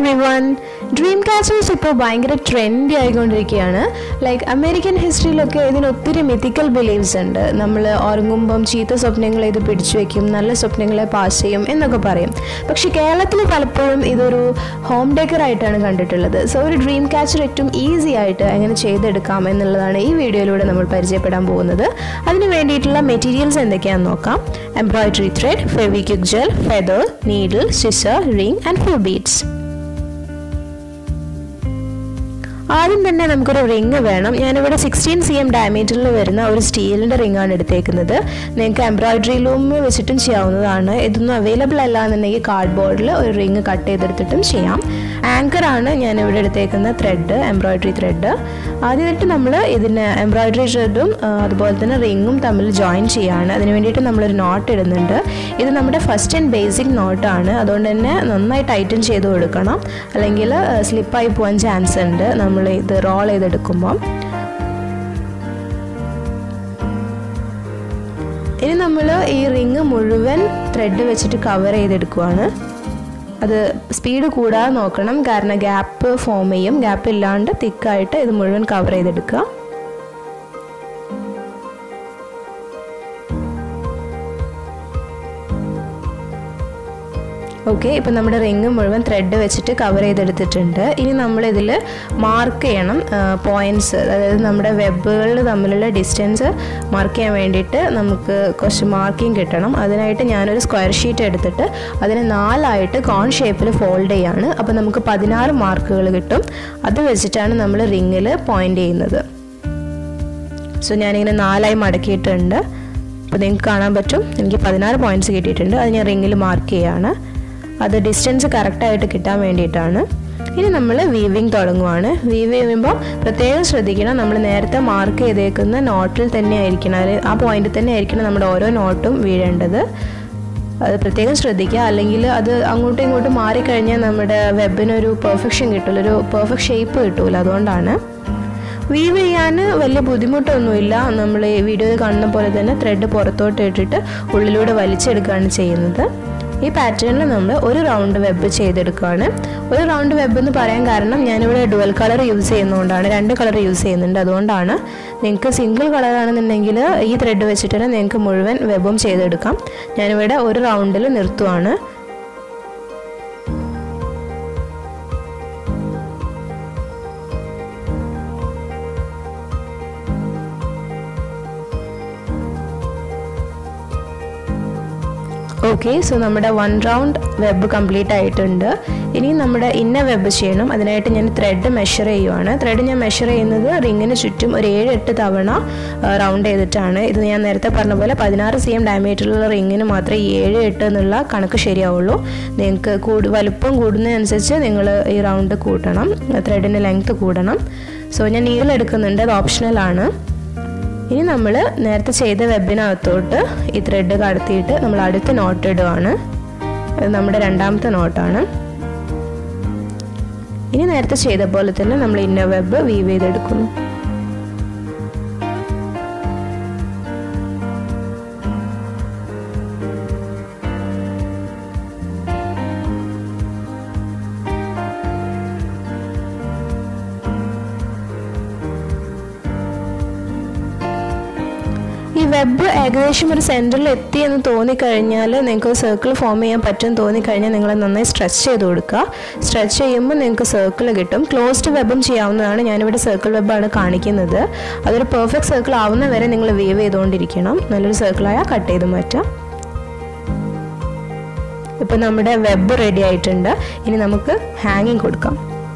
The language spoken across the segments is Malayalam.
എവ്രി വൺ ഡ്രീം കാച്ചേഴ്സ് ഇപ്പോൾ ഭയങ്കര ട്രെൻഡി ആയിക്കൊണ്ടിരിക്കുകയാണ് ലൈക്ക് അമേരിക്കൻ ഹിസ്റ്ററിയിലൊക്കെ ഇതിന് ഒത്തിരി മിത്തിക്കൽ ബിലീവ്സ് ഉണ്ട് നമ്മൾ ഉറങ്ങുമ്പം ചീത്ത സ്വപ്നങ്ങളെ ഇത് പിടിച്ചു വെക്കും നല്ല സ്വപ്നങ്ങളെ പാസ് ചെയ്യും എന്നൊക്കെ പറയും പക്ഷെ കേരളത്തിൽ പലപ്പോഴും ഇതൊരു ഹോം ഡെക്കർ ആയിട്ടാണ് കണ്ടിട്ടുള്ളത് സോ ഒരു ഡ്രീം കാച്ചർ ഏറ്റവും ഈസി ആയിട്ട് എങ്ങനെ ചെയ്തെടുക്കാം എന്നുള്ളതാണ് ഈ വീഡിയോയിലൂടെ നമ്മൾ പരിചയപ്പെടാൻ പോകുന്നത് അതിന് വേണ്ടിയിട്ടുള്ള മെറ്റീരിയൽസ് എന്തൊക്കെയാണെന്ന് നോക്കാം embroidery thread Fevikwik gel feather needle scissor ring and full beads ആദ്യം തന്നെ നമുക്കൊരു റിങ് വേണം ഞാനിവിടെ സിക്സ്റ്റീൻ സി എം ഡയമീറ്ററിൽ വരുന്ന ഒരു സ്റ്റീലിൻ്റെ റിങ്ങാണ് എടുത്തേക്കുന്നത് നിങ്ങൾക്ക് എംബ്രോയിഡറി ലൂമിൽ വെച്ചിട്ടും ചെയ്യാവുന്നതാണ് ഇതൊന്നും അവൈലബിൾ അല്ല എന്നുണ്ടെങ്കിൽ കാർഡ് ബോർഡിൽ ഒരു റിങ് കട്ട് ചെയ്തെടുത്തിട്ടും ചെയ്യാം ആങ്കറാണ് ഞാനിവിടെ എടുത്തേക്കുന്ന ത്രെഡ് എംബ്രോയിഡറി ത്രെഡ് ആദ്യമായിട്ട് നമ്മൾ ഇതിന് എംബ്രോയിഡറി ത്രെഡും അതുപോലെ തന്നെ റിങ്ങും തമ്മിൽ ജോയിൻ ചെയ്യാണ് അതിന് വേണ്ടിയിട്ട് നമ്മളൊരു നോട്ട് ഇടുന്നുണ്ട് ഇത് നമ്മുടെ ഫസ്റ്റ് ആൻഡ് ബേസിക് നോട്ടാണ് അതുകൊണ്ട് തന്നെ നന്നായി ടൈറ്റൻ ചെയ്ത് കൊടുക്കണം അല്ലെങ്കിൽ സ്ലിപ്പായി പോകാൻ ചാൻസ് ഉണ്ട് നമ്മൾ ഇത് റോൾ ചെയ്തെടുക്കുമ്പം ഇനി നമ്മൾ ഈ റിങ് മുഴുവൻ ത്രെഡ് വെച്ചിട്ട് കവർ ചെയ്തെടുക്കുവാണ് അത് സ്പീഡ് കൂടാതെ നോക്കണം കാരണം ഗ്യാപ്പ് ഫോം ചെയ്യും ഗ്യാപ്പ് ഇല്ലാണ്ട് തിക്കായിട്ട് ഇത് മുഴുവൻ കവർ ചെയ്തെടുക്കുക ഓക്കെ ഇപ്പം നമ്മുടെ റിങ് മുഴുവൻ ത്രെഡ് വെച്ചിട്ട് കവർ ചെയ്തെടുത്തിട്ടുണ്ട് ഇനി നമ്മളിതിൽ മാർക്ക് ചെയ്യണം പോയിൻറ്റ്സ് അതായത് നമ്മുടെ വെബുകൾ തമ്മിലുള്ള ഡിസ്റ്റൻസ് മാർക്ക് ചെയ്യാൻ വേണ്ടിയിട്ട് നമുക്ക് കുറച്ച് മാർക്കിംഗ് കിട്ടണം അതിനായിട്ട് ഞാനൊരു സ്ക്വയർ ഷീറ്റ് എടുത്തിട്ട് അതിനെ നാലായിട്ട് കോൺ ഷേപ്പിൽ ഫോൾഡ് ചെയ്യാണ് അപ്പോൾ നമുക്ക് പതിനാറ് മാർക്കുകൾ കിട്ടും അത് വെച്ചിട്ടാണ് നമ്മൾ റിങ്ങിൽ പോയിൻ്റ് ചെയ്യുന്നത് സോ ഞാനിങ്ങനെ നാലായി മടക്കിയിട്ടുണ്ട് അപ്പോൾ നിങ്ങൾക്ക് കാണാൻ പറ്റും എനിക്ക് പതിനാറ് പോയിൻറ്റ്സ് കിട്ടിയിട്ടുണ്ട് അത് ഞാൻ റിങ്ങിൽ മാർക്ക് ചെയ്യുകയാണ് അത് ഡിസ്റ്റൻസ് കറക്റ്റായിട്ട് കിട്ടാൻ വേണ്ടിയിട്ടാണ് ഇനി നമ്മൾ വീവിങ് തുടങ്ങുവാണ് വീവ് ചെയ്യുമ്പോൾ പ്രത്യേകം ശ്രദ്ധിക്കണം നമ്മൾ നേരത്തെ മാർക്ക് ചെയ്തേക്കുന്ന നോട്ടിൽ തന്നെ ആയിരിക്കണം അല്ലെങ്കിൽ ആ പോയിന്റിൽ തന്നെ ആയിരിക്കണം നമ്മുടെ ഓരോ നോട്ടും വീഴേണ്ടത് അത് പ്രത്യേകം ശ്രദ്ധിക്കുക അല്ലെങ്കിൽ അത് അങ്ങോട്ടും ഇങ്ങോട്ടും മാറിക്കഴിഞ്ഞാൽ നമ്മുടെ വെബിനൊരു പെർഫെക്ഷൻ കിട്ടില്ല ഒരു പെർഫെക്റ്റ് ഷേപ്പ് കിട്ടൂല അതുകൊണ്ടാണ് വീവ് ചെയ്യാൻ വലിയ ബുദ്ധിമുട്ടൊന്നുമില്ല നമ്മൾ ഈ വീഡിയോയിൽ കാണുന്ന പോലെ തന്നെ ത്രെഡ് പുറത്തോട്ട് ഇട്ടിട്ട് ഉള്ളിലൂടെ വലിച്ചെടുക്കുകയാണ് ചെയ്യുന്നത് ഈ പാറ്റേണിൽ നമ്മൾ ഒരു റൗണ്ട് വെബ് ചെയ്തെടുക്കുകയാണ് ഒരു റൗണ്ട് വെബ് എന്ന് പറയാൻ കാരണം ഞാനിവിടെ ഡുവൽ കളർ യൂസ് ചെയ്യുന്നതുകൊണ്ടാണ് രണ്ട് കളർ യൂസ് ചെയ്യുന്നുണ്ട് അതുകൊണ്ടാണ് നിങ്ങൾക്ക് സിംഗിൾ കളറാണെന്നുണ്ടെങ്കിൽ ഈ ത്രെഡ് വെച്ചിട്ട് തന്നെ നിങ്ങൾക്ക് മുഴുവൻ വെബും ചെയ്തെടുക്കാം ഞാനിവിടെ ഒരു റൗണ്ടിൽ നിർത്തുവാണ് ഓക്കെ സോ നമ്മുടെ വൺ റൗണ്ട് വെബ് കംപ്ലീറ്റ് ആയിട്ടുണ്ട് ഇനി നമ്മുടെ ഇന്ന വെബ് ചെയ്യണം അതിനായിട്ട് ഞാൻ ത്രെഡ് മെഷർ ചെയ്യുവാണ് ത്രെഡ് ഞാൻ മെഷർ ചെയ്യുന്നത് റിങ്ങിന് ചുറ്റും ഒരു ഏഴ് എട്ട് തവണ റൗണ്ട് ചെയ്തിട്ടാണ് ഇത് ഞാൻ നേരത്തെ പറഞ്ഞ പോലെ പതിനാറ് സി എം ഡയമീറ്ററിലുള്ള റിങ്ങിന് മാത്രമേ ഏഴ് എട്ട് എന്നുള്ള കണക്ക് ശരിയാവുള്ളൂ നിങ്ങൾക്ക് കൂടു വലുപ്പം കൂടുന്നതനുസരിച്ച് നിങ്ങൾ ഈ റൗണ്ട് കൂട്ടണം ത്രെഡിൻ്റെ ലെങ്ത്ത് കൂടണം സോ ഞാൻ നീളം എടുക്കുന്നുണ്ട് അത് ഓപ്ഷണലാണ് ഇനി നമ്മൾ നേരത്തെ ചെയ്ത വെബിനകത്തോട്ട് ഈ ത്രെഡ് കടത്തിയിട്ട് നമ്മൾ അടുത്ത നോട്ട് ഇടുവാണ് അത് നമ്മുടെ രണ്ടാമത്തെ നോട്ടാണ് ഇനി നേരത്തെ ചെയ്ത പോലെ തന്നെ നമ്മൾ ഇന്ന വെബ് വീവ് ചെയ്തെടുക്കുന്നു ഈ വെബ് ഏകദേശം ഒരു സെൻറ്ററിൽ എത്തി എന്ന് തോന്നിക്കഴിഞ്ഞാൽ നിങ്ങൾക്ക് സർക്കിൾ ഫോം ചെയ്യാൻ പറ്റും തോന്നിക്കഴിഞ്ഞാൽ നിങ്ങൾ നന്നായി സ്ട്രെച്ച് ചെയ്ത് കൊടുക്കുക സ്ട്രെച്ച് ചെയ്യുമ്പോൾ നിങ്ങൾക്ക് സർക്കിൾ കിട്ടും ക്ലോസ്ഡ് വെബും ചെയ്യാവുന്നതാണ് ഞാനിവിടെ സർക്കിൾ വെബാണ് കാണിക്കുന്നത് അതൊരു പെർഫെക്റ്റ് സർക്കിൾ ആവുന്ന വരെ നിങ്ങൾ വീവ് ചെയ്തുകൊണ്ടിരിക്കണം നല്ലൊരു സർക്കിളായാൽ കട്ട് ചെയ്ത് മാറ്റാം ഇപ്പം നമ്മുടെ വെബ് റെഡി ആയിട്ടുണ്ട് ഇനി നമുക്ക് ഹാങ്ങിങ് കൊടുക്കാം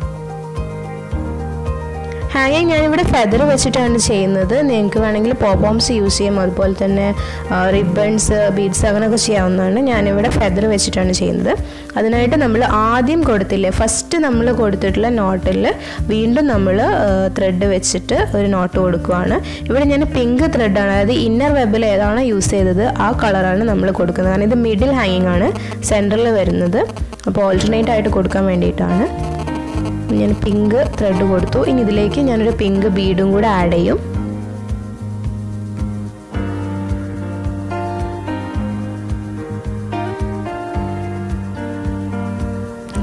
ഹാങ്ങിങ് ഞാനിവിടെ ഫെദർ വെച്ചിട്ടാണ് ചെയ്യുന്നത് നിങ്ങൾക്ക് വേണമെങ്കിൽ പോപ്പോംസ് യൂസ് ചെയ്യാം അതുപോലെ തന്നെ റിബൺസ് ബീഡ്സ് അങ്ങനെയൊക്കെ ചെയ്യാവുന്നതാണ് ഞാനിവിടെ ഫെദർ വെച്ചിട്ടാണ് ചെയ്യുന്നത് അതിനായിട്ട് നമ്മൾ ആദ്യം കൊടുത്തില്ലേ ഫസ്റ്റ് നമ്മൾ കൊടുത്തിട്ടുള്ള നോട്ടിൽ വീണ്ടും നമ്മൾ ത്രെഡ് വെച്ചിട്ട് ഒരു നോട്ട് കൊടുക്കുവാണ് ഇവിടെ ഞാൻ പിങ്ക് ത്രെഡാണ് അതായത് ഇന്നർ വെബിൽ ഏതാണോ യൂസ് ചെയ്തത് ആ കളറാണ് നമ്മൾ കൊടുക്കുന്നത് കാരണം ഇത് മിഡിൽ ഹാങ്ങിങ് ആണ് സെൻറ്ററിൽ വരുന്നത് അപ്പോൾ ഓൾട്ടർനേറ്റ് ആയിട്ട് കൊടുക്കാൻ വേണ്ടിയിട്ടാണ് ഞാൻ പിങ്ക് ത്രെഡ് കൊടുത്തു ഇനി ഇതിലേക്ക് ഞാനൊരു പിങ്ക് ബീഡും കൂടെ ആഡ് ചെയ്യും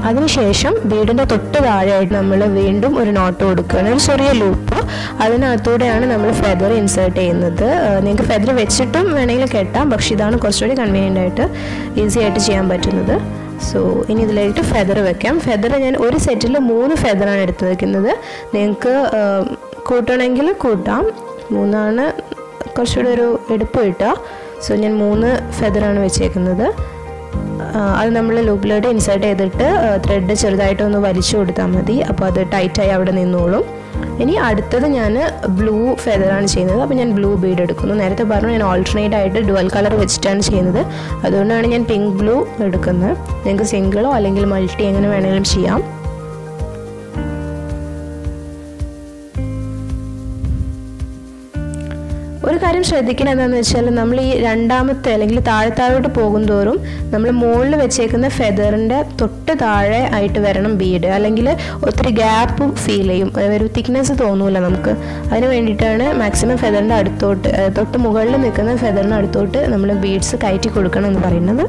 അതിനുശേഷം ബീഡിൻ്റെ തൊട്ട് താഴെയായിട്ട് നമ്മൾ വീണ്ടും ഒരു നോട്ട് കൊടുക്കുകയാണ് ഒരു ചെറിയ ലൂപ്പ് അതിനകത്തൂടെയാണ് നമ്മൾ ഫെദർ ഇൻസേർട്ട് ചെയ്യുന്നത് നിങ്ങൾക്ക് ഫെദർ വെച്ചിട്ടും വേണമെങ്കിൽ കെട്ടാം പക്ഷേ ഇതാണ് കുറച്ചുകൂടി കൺവീനിയൻ്റ് ആയിട്ട് ഈസി ആയിട്ട് ചെയ്യാൻ പറ്റുന്നത് സോ ഇനി ഇതിലായിട്ട് ഫെദർ വെക്കാം ഫെദർ ഞാൻ ഒരു സെറ്റിൽ മൂന്ന് ഫെദറാണ് എടുത്ത് വെക്കുന്നത് നിങ്ങൾക്ക് കൂട്ടണമെങ്കിൽ കൂട്ടാം മൂന്നാണ് കുറച്ചുകൂടി ഒരു എടുപ്പ് കിട്ടുക സോ ഞാൻ മൂന്ന് ഫെദറാണ് വെച്ചേക്കുന്നത് അത് നമ്മൾ ലൂപ്പിലോട്ട് ഇൻസേർട്ട് ചെയ്തിട്ട് ത്രെഡ് ചെറുതായിട്ടൊന്ന് വലിച്ചു കൊടുത്താൽ മതി അപ്പോൾ അത് ടൈറ്റായി അവിടെ നിന്നോളും ഇനി അടുത്തത് ഞാൻ ബ്ലൂ ഫെദറാണ് ചെയ്യുന്നത് അപ്പോൾ ഞാൻ ബ്ലൂ ബീഡ് എടുക്കുന്നു നേരത്തെ പറഞ്ഞു ഞാൻ ഓൾട്ടർനേറ്റ് ആയിട്ട് ഡുവൽ കളർ വെച്ചിട്ടാണ് ചെയ്യുന്നത് അതുകൊണ്ടാണ് ഞാൻ പിങ്ക് ബ്ലൂ എടുക്കുന്നത് നിങ്ങൾക്ക് സിംഗിളോ അല്ലെങ്കിൽ മൾട്ടി എങ്ങനെ വേണമെങ്കിലും ചെയ്യാം ഒരു കാര്യം ശ്രദ്ധിക്കണം എന്താണെന്ന് വെച്ചാൽ നമ്മൾ ഈ രണ്ടാമത്തെ അല്ലെങ്കിൽ താഴെ താഴോട്ട് പോകുന്തോറും നമ്മൾ മുകളിൽ വെച്ചേക്കുന്ന ഫെദറിൻ്റെ തൊട്ട് താഴെ ആയിട്ട് വരണം ബീഡ് അല്ലെങ്കിൽ ഒത്തിരി ഗ്യാപ്പ് ഫീൽ ചെയ്യും ഒരു തിക്നെസ് തോന്നൂല നമുക്ക് അതിന് വേണ്ടിയിട്ടാണ് മാക്സിമം ഫെദറിൻ്റെ അടുത്തോട്ട് തൊട്ട് മുകളിൽ നിൽക്കുന്ന ഫെദറിൻ്റെ അടുത്തോട്ട് നമ്മൾ ബീഡ്സ് കയറ്റി കൊടുക്കണം എന്ന് പറയുന്നത്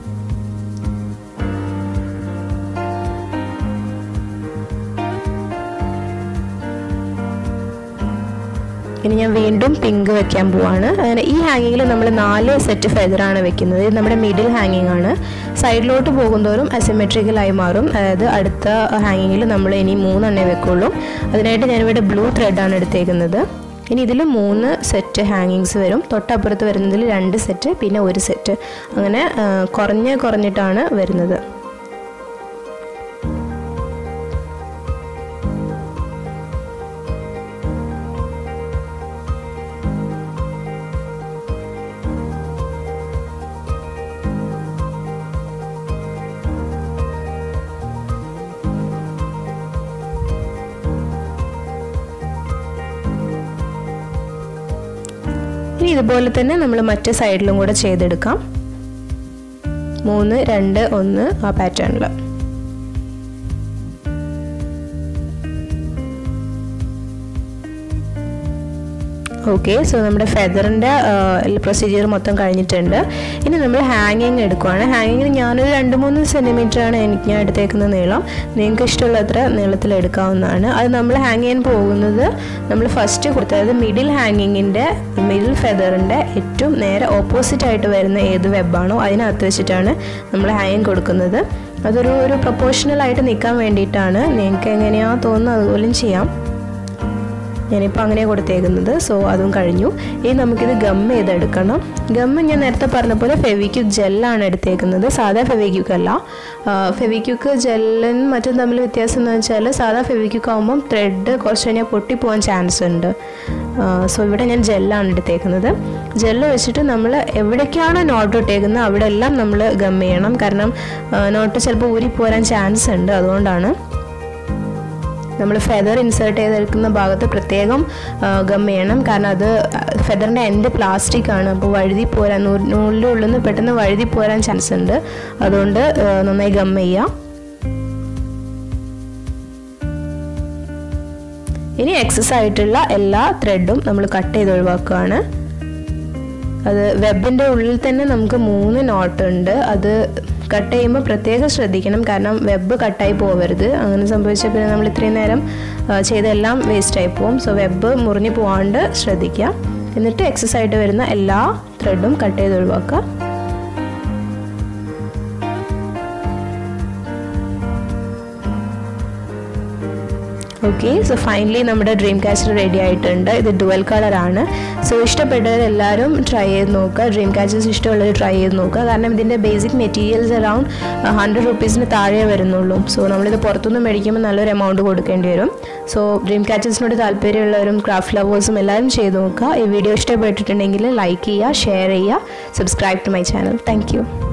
ഇനി ഞാൻ വീണ്ടും പിങ്ക് വെക്കാൻ പോവാണ് അങ്ങനെ ഈ ഹാങ്ങിങ്ങിൽ നമ്മൾ നാല് സെറ്റ് ഫെദറാണ് വെക്കുന്നത് ഇത് നമ്മുടെ മിഡിൽ ഹാങ്ങിങ് ആണ് സൈഡിലോട്ട് പോകുന്തോറും അസിമെട്രിക്കലായി മാറും അതായത് അടുത്ത ഹാങ്ങിങ്ങിൽ നമ്മൾ ഇനി മൂന്നെണ്ണേ വെക്കുള്ളൂ അതിനായിട്ട് ഞാനിവിടെ ബ്ലൂ ത്രെഡാണ് എടുത്തേക്കുന്നത് ഇനി ഇതിൽ മൂന്ന് സെറ്റ് ഹാങ്ങിങ്സ് വരും തൊട്ടപ്പുറത്ത് വരുന്നതിൽ രണ്ട് സെറ്റ് പിന്നെ ഒരു സെറ്റ് അങ്ങനെ കുറഞ്ഞ് കുറഞ്ഞിട്ടാണ് വരുന്നത് ഇനി ഇതുപോലെ തന്നെ നമ്മൾ മറ്റേ സൈഡിലും കൂടെ ചെയ്തെടുക്കാം മൂന്ന് രണ്ട് ഒന്ന് ആ പാറ്റേണിൽ ഓക്കെ സോ നമ്മുടെ ഫെദറിൻ്റെ പ്രൊസീജിയർ മൊത്തം കഴിഞ്ഞിട്ടുണ്ട് ഇനി നമ്മൾ ഹാങ്ങിങ് എടുക്കുവാണ് ഹാങ്ങിങ്ങിന് ഞാനൊരു രണ്ട് മൂന്ന് സെൻറ്റിമീറ്ററാണ് എനിക്ക് ഞാൻ എടുത്തേക്കുന്ന നീളം നിങ്ങൾക്ക് ഇഷ്ടമുള്ള അത്ര നീളത്തിൽ എടുക്കാവുന്നതാണ് അത് നമ്മൾ ഹാങ് ചെയ്യാൻ പോകുന്നത് നമ്മൾ ഫസ്റ്റ് കൊടുത്തത് അതായത് മിഡിൽ ഹാങ്ങിങ്ങിൻ്റെ മിഡിൽ ഫെദറിൻ്റെ ഏറ്റവും നേരെ ഓപ്പോസിറ്റ് ആയിട്ട് വരുന്ന ഏത് വെബാണോ അതിനകത്ത് വെച്ചിട്ടാണ് നമ്മൾ ഹാങ്ങിങ് കൊടുക്കുന്നത് അതൊരു ഒരു പ്രൊപ്പോർഷണൽ ആയിട്ട് നിൽക്കാൻ വേണ്ടിയിട്ടാണ് നിങ്ങൾക്ക് എങ്ങനെയാണോ തോന്നുന്നത് അതുപോലും ചെയ്യാം ഞാനിപ്പോൾ അങ്ങനെ കൊടുത്തേക്കുന്നത് സോ അതും കഴിഞ്ഞു ഇനി നമുക്കിത് ഗം ചെയ്തെടുക്കണം ഗമ്മ് ഞാൻ നേരത്തെ പറഞ്ഞ പോലെ ഫെവിക്യുക്ക് ജെല്ലാണ് എടുത്തേക്കുന്നത് സാധാ ഫെവിക്യുക്ക് അല്ല ഫെവിക്യുക്ക് ജെല്ലും മറ്റും തമ്മിൽ വ്യത്യാസം എന്ന് വെച്ചാൽ സാധാ ഫെവിക്യുക്ക് ആകുമ്പം ത്രെഡ് കുറച്ച് കഴിഞ്ഞാൽ പൊട്ടിപ്പോകാൻ ചാൻസ് ഉണ്ട് സോ ഇവിടെ ഞാൻ ജെല്ലാണ് എടുത്തേക്കുന്നത് ജെല്ല് വെച്ചിട്ട് നമ്മൾ എവിടേക്കാണ് നോട്ട് ഇട്ടേക്കുന്നത് അവിടെ എല്ലാം നമ്മൾ ഗം ചെയ്യണം കാരണം നോട്ട് ചിലപ്പോൾ ഊരിപ്പോരാൻ ചാൻസ് ഉണ്ട് അതുകൊണ്ടാണ് നമ്മൾ ഫെദർ ഇൻസേർട്ട് ചെയ്തെടുക്കുന്ന ഭാഗത്ത് പ്രത്യേകം ഗം ചെയ്യണം കാരണം അത് ഫെദറിൻ്റെ എൻഡ് പ്ലാസ്റ്റിക് ആണ് അപ്പോൾ വഴുതി പോരാൻ നൂലിൻ്റെ ഉള്ളിൽ നിന്ന് പെട്ടെന്ന് വഴുതി പോരാൻ ചാൻസ് ഉണ്ട് അതുകൊണ്ട് നന്നായി ഗം ചെയ്യുക ഇനി എക്സസ് ആയിട്ടുള്ള എല്ലാ ത്രെഡും നമ്മൾ കട്ട് ചെയ്ത് ഒഴിവാക്കുകയാണ് അത് വെബിൻ്റെ ഉള്ളിൽ തന്നെ നമുക്ക് മൂന്ന് നോട്ട് ഉണ്ട് അത് കട്ട് ചെയ്യുമ്പോൾ പ്രത്യേകം ശ്രദ്ധിക്കണം കാരണം വെബ് കട്ടായി പോകരുത് അങ്ങനെ സംഭവിച്ചാൽ പിന്നെ നമ്മൾ ഇത്രയും നേരം ചെയ്തെല്ലാം വേസ്റ്റായി പോകും സോ വെബ് മുറിഞ്ഞു പോകാണ്ട് ശ്രദ്ധിക്കുക എന്നിട്ട് എക്സസ് ആയിട്ട് വരുന്ന എല്ലാ ത്രെഡും കട്ട് ചെയ്ത് ഒഴിവാക്കുക ഓക്കെ സോ ഫൈനലി നമ്മുടെ ഡ്രീം കാച്ചർ റെഡി ആയിട്ടുണ്ട് ഇത് ഡുവൽ കളറാണ് സോ ഇഷ്ടപ്പെട്ടവർ എല്ലാവരും ട്രൈ ചെയ്ത് നോക്കുക ഡ്രീം കാച്ചേഴ്സ് ഇഷ്ടമുള്ളവർ ട്രൈ ചെയ്ത് നോക്കുക കാരണം ഇതിൻ്റെ ബേസിക് മെറ്റീരിയൽസ് അറൗണ്ട് ഹൺഡ്രഡ് റുപ്പീസിന് താഴെ വരുന്നുള്ളൂ സോ നമ്മളിത് പുറത്തുനിന്ന് മേടിക്കുമ്പോൾ നല്ലൊരു എമൗണ്ട് കൊടുക്കേണ്ടി വരും സോ ഡ്രീം കാച്ചേഴ്സിനോട് താല്പര്യമുള്ളവരും ക്രാഫ്റ്റ് ലവേഴ്സും എല്ലാവരും ചെയ്ത് നോക്കുക ഈ വീഡിയോ ഇഷ്ടപ്പെട്ടിട്ടുണ്ടെങ്കിൽ ലൈക്ക് ചെയ്യുക ഷെയർ ചെയ്യുക subscribe to my channel thank